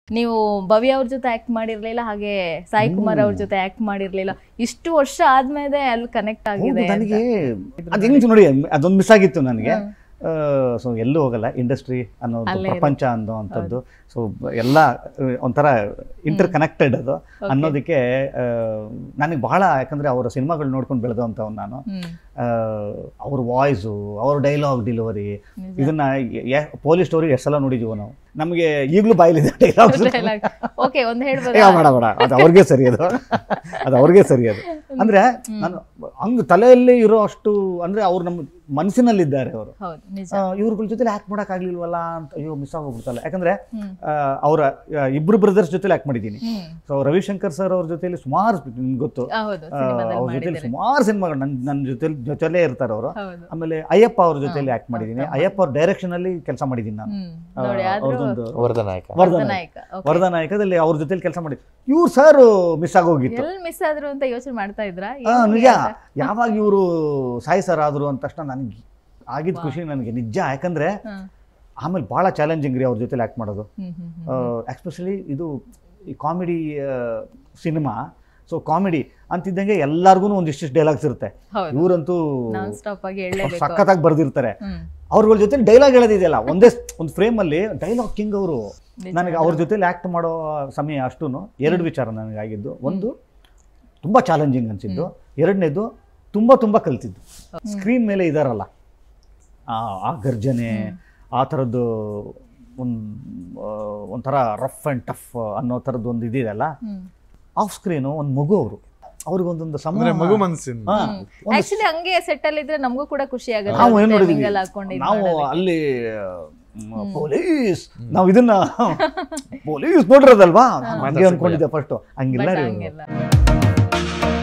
ನೀವು ಭವ್ಯ ಅವ್ರ ಜೊತೆ ಆಕ್ಟ್ ಮಾಡಿರ್ಲಿಲ್ಲ ಹಾಗೆ ಸಾಯಿ ಕುಮಾರ್ ಅವ್ರ ಜೊತೆ ಆಕ್ಟ್ ಮಾಡಿರ್ಲಿಲ್ಲ ಇಷ್ಟು ವರ್ಷ ಆದ್ಮೇಲೆ ಅಲ್ಲಿ ಕನೆಕ್ಟ್ ಹೌದು ಆಗಿದೆ ನನಗೆ ಅದು ಹೆಂಗ್ ನೋಡಿ ಅದೊಂದು ಮಿಸ್ ಆಗಿತ್ತು ನನಗೆ ಸೊ ಎಲ್ಲೂ ಹೋಗಲ್ಲ ಇಂಡಸ್ಟ್ರಿ ಅನ್ನೋದು ಅಲ್ಲೇ ಇದೆ. ಪ್ರಪಂಚ ಅನ್ನೋ ಅಂಥದ್ದು ಸೊ ಎಲ್ಲ ಆ, ಒಂಥರ ಇಂಟರ್ ಕನೆಕ್ಟೆಡ್ ಅದು ಅನ್ನೋದಕ್ಕೆ ಆ, ನನಗೆ ಬಹಳ ಯಾಕಂದ್ರೆ ಅವರ ಸಿನಿಮಾಗಳು ನೋಡ್ಕೊಂಡು ಬೆಳೆದಂಥವ್ ನಾನು ಹ್ಮ್ ಅವ್ರ ವಾಯ್ಸು ಅವ್ರ ಡೈಲಾಗ್ ಡೆಲಿವರಿ ಇದನ್ನ ಪೊಲೀಸ್ ಸ್ಟೋರಿ ಎಷ್ಟು ಸಲ ನೋಡಿದೀವೋ ನಾವು ನಮಗೆ ಈಗಲೂ ಬಾಯಲ್ಲಿದೆ ಡೈಲಾಗ್ಸ್ ಓಕೆ ಒಂದ್ ಏ ಹೇಳ್ಬೋದಾ ಬೇಡ ಬೇಡ ಅದು ಅವ್ರಿಗೆ ಸರಿ ಅದು ಅದು ಅವ್ರಿಗೆ ಸರಿ ಅದು ಅಂದ್ರೆ ನಾನು ಹಂಗ್ ತಲೆಯಲ್ಲಿ ಇರೋ ಅಷ್ಟು ಅಂದ್ರೆ ಅವ್ರು ನಮ್ಮ ಮನಸ್ಸಿನಲ್ಲಿದ್ದಾರೆ ಅವರು ಹೌದು ನಿಜ ಇವ್ರಗಳ ಜೊತೆ ಆಕ್ಟ್ ಮಾಡಕ್ ಆಗ್ಲಿಲ್ವಲ್ಲ ಅಂತ ಅಯ್ಯೋ ಮಿಸ್ ಆಗೋಗ್ಬಿಡ್ತಲ್ಲ ಯಾಕಂದ್ರೆ ಹ್ಮ್ ಆ, ಅವರ ಆ, ಇಬ್ರು ಬ್ರದರ್ಸ್ ಜೊತೆ ಆಕ್ಟ್ ಮಾಡಿದ್ದೀನಿ ಹ್ಮ್ ಸೊ ರವಿಶಂಕರ್ ಸರ್ ಅವ್ರ ಜೊತೆಲಿ ಸುಮಾರು ನಿಮ್ಗೆ ಗೊತ್ತು ಆ, ಹೌದು ಆ, ಸಿನಿಮಾದಲ್ಲಿ ಅವ್ರ ಜೊತೆಲಿ ಮಾಡಿದ್ದೀರಿ ಸುಮಾರು ಸಿನಿಮಾಗಳು ನನ್ನ ನನ್ನ ಜೊತೆಲಿ ಜೊತೆಲೇ ಇರ್ತಾರೆ ಅವರು ಹೌದು ಆಮೇಲೆ ಅಯ್ಯಪ್ಪ ಅವ್ರ ಜೊತೆಲಿ ಆಕ್ಟ್ ಮಾಡಿದ್ದೀನಿ ಅಯ್ಯಪ್ಪ ಅವ್ರ ಡೈರೆಕ್ಷನ್ ಅಲ್ಲಿ ಕೆಲಸ ಮಾಡಿದ್ದೀನಿ ನಾನು ಹ್ಮ್ ಆ, ನೋಡಿ ಆದ್ರೂ ಅವ್ರದ್ದೊಂದು ವರದ ನಾಯಕ ವರದಾ ನಾಯಕ ನಾಯಕ okay. ವರದಾ ನಾಯಕದಲ್ಲಿ ಅವ್ರ ಜೊತೆಲಿ ಕೆಲಸ ಮಾಡಿದ್ದು ಇವ್ರು ಸರ್ ಮಿಸ್ ಆಗೋಗಿತ್ತು ಎಲ್ ಮಿಸ್ ಆದ್ರು ಅಂತ ಯೋಚನೆ ಮಾಡ್ತಾ ಇದ್ರಾ ಆ, ಏನು ನಿಜ ಅಂತ? ಯಾವಾಗ ಇವರು ಸಾಯಿ ಸರ್ ಆದ್ರು ಅಂದ ತಕ್ಷಣ ನನಗೆ ಆಗಿದ್ದ ಖುಷಿ ನನಗೆ ನಿಜ ಯಾಕಂದ್ರೆ ಹ್ಮ್ ಆಮೇಲೆ ಭಾಳ ಚಾಲೆಂಜಿಂಗ್ ರೀ ಅವ್ರ ಜೊತೆಲಿ ಆ್ಯಕ್ಟ್ ಮಾಡೋದು ಹ್ಮ್ ಹ್ಮ್ ಹ್ಮ್ ಎಸ್ಪೆಷಲಿ ಇದು ಈ ಕಾಮಿಡಿ ಸಿನಿಮಾ ಸೊ ಕಾಮಿಡಿ ಅಂತಿದ್ದಂಗೆ ಎಲ್ಲರಿಗೂ ಒಂದಿಷ್ಟು ಡೈಲಾಗ್ಸ್ ಇರುತ್ತೆ ಹೌದು ಇವರಂತೂ ನಾನ್ ಸ್ಟಾಪ್ ಆಗಿ ಹೇಳಲೇಬೇಕು ಸಖತ್ತಾಗಿ ಬರ್ದಿರ್ತಾರೆ ಹ್ಮ್ ಅವ್ರಗಳ ಜೊತೆ ಡೈಲಾಗ್ ಹೇಳೋದಿದೆಯಲ್ಲ ಒಂದೇ ಒಂದು ಫ್ರೇಮಲ್ಲಿ ಡೈಲಾಗ್ ಕಿಂಗ್ ಅವರು ನಿಜ ನನಗೆ ಅವ್ರ ಜೊತೆಲಿ ಆ್ಯಕ್ಟ್ ಮಾಡೋ ಸಮಯ ಅಷ್ಟೂ ಎರಡು ವಿಚಾರ ನನಗಾಗಿದ್ದು ಒಂದು ತುಂಬ ಚಾಲೆಂಜಿಂಗ್ ಅನಿಸಿದ್ದು ಎರಡನೇದು ತುಂಬ ತುಂಬ ಕಲ್ತಿದ್ದು ಸ್ಕ್ರೀನ್ ಮೇಲೆ ಇದಾರಲ್ಲ ಆ ಆ ಗರ್ಜನೆ ಆ ಥರದ್ದು ಒಂದು ಒಂಥರ ರಫ್ ಆ್ಯಂಡ್ ಟಫ್ ಅನ್ನೋ ಥರದ್ದು ಒಂದು ಇದಿದೆಯಲ್ಲ ಹ್ಮ್ ಆಫ್ ಸ್ಕ್ರೀನು ಒಂದು ಮಗು ಅವರು ಅವ್ರಿಗೊಂದೊಂದು ಸಮ ಅಂದ್ರೆ ಮಗು ಮನಸ್ಸಿನ ಹಾ, ಒಂದು ಆಕ್ಚುಲಿ ಹಂಗೆ ಸೆಟ್ ಅಲ್ಲಿ ಇದ್ರೆ ನಮಗೂ ಕೂಡ ಖುಷಿ ಆಗುತ್ತೆ ನಾವು ಏನ್ ಅವ್ರ ನೋಡಿದ್ವಿ timing ಅಲ್ಲಿ ಹಾಕೊಂಡು ಇದ್ ನಾವು ಮಾಡೋದಕ್ಕೆ. ಅಲ್ಲಿ ಪೊಲೀಸ್ ನಾವು ಇದನ್ನ ಪೊಲೀಸ್ ನೋಡಿರೋದಲ್ವಾ ಹಂಗೆ ಅನ್ಕೊಂಡಿದ್ದೆ ಫಸ್ಟ್ ಹಂಗಿಲ್ಲ But ರೀ ಹಂಗಿಲ್ಲ